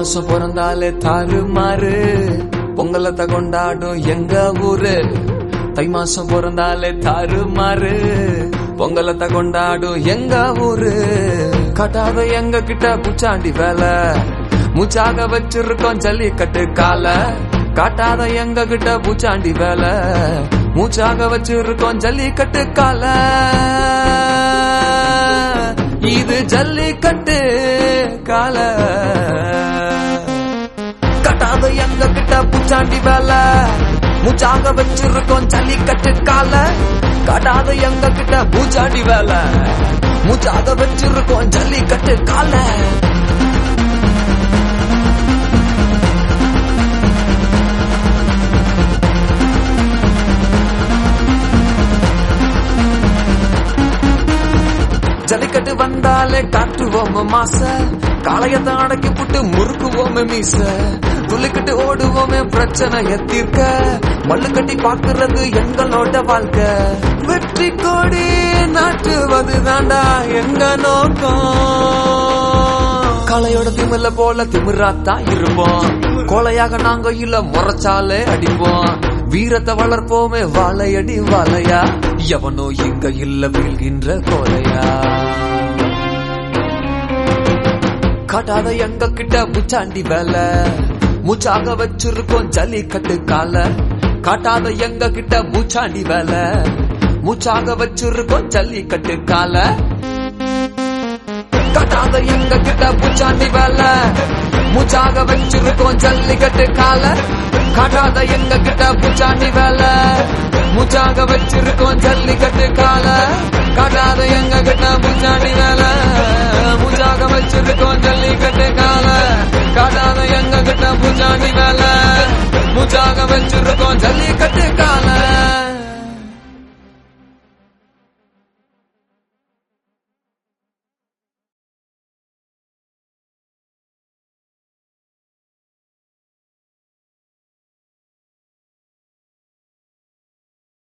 மாசம் பிறந்தாலே தாறு மாறு பொங்கலத்தை கொண்டாடும் எங்க ஊரு தை மாசம் பிறந்தாலே தாறு மாறு பொங்கலத்தை கொண்டாடும் எங்க ஊரு கட்டாத எங்க கிட்ட பூச்சாண்டி வேலை மூச்சாக வச்சிருக்கோம் ஜல்லிக்கட்டு கால காட்டாத எங்க கிட்ட பூச்சாண்டி வேலை மூச்சாக வச்சிருக்கோம் ஜல்லிக்கட்டு கால இது ஜல்லிக்கட்டு கால கட்டாத எங்க கிட்ட பூச்சாண்டி வேலை மூச்சாக வச்சிருக்கோம் ஜல்லிக்கட்டு கால காட்டாத எங்க கிட்ட பூச்சாண்டி வேலை மூச்சாக வச்சிருக்கோம் ஜல்லிக்கட்டு கால ஜல்லிக்கட்டு வந்தாலே காட்டுவோம் மாச காளையத்தை அடக்கி புட்டு முறுக்குவோமே மீச துள்ளிக்கிட்டு ஓடுவோமே பிரச்சனைய தீர்க்க மல்லு கட்டி பாக்குறது எங்களோட வாழ்க்கை வெற்றி கோடி நாட்டுவது தாண்டா எங்க நோக்கம் காளையோட திமில்ல போல திமிராத்தான் இருப்போம் கோலையாக நாங்க இல்ல முறைச்சாலே அடிப்போம் வீரத்தை வளர்ப்போமே வாழையடி வாழையா எவனோ இங்க இல்ல வீழ்கின்ற கோலையா காட்டாத எங்க கிட்ட முச்சாண்டி வேலை மூச்சாக வச்சிருக்கோம் ஜல்லிக்கட்டு கால காட்டாத எங்க கிட்ட மூச்சாண்டி வேலை மூச்சாக வச்சிருக்கோம் ஜல்லிக்கட்டு கால காட்டாத எங்க கிட்ட பூச்சாண்டி வேலை மூச்சாக வச்சிருக்கோம் ஜல்லிக்கட்டு கால காட்டாத எங்க கிட்ட பூச்சாண்டி வேலை மூச்சாக வச்சிருக்கோம் ஜல்லிக்கட்டு கால காட்டாத எங்க கிட்ட பூச்சாண்டி வேலை மூச்சாக வச்சு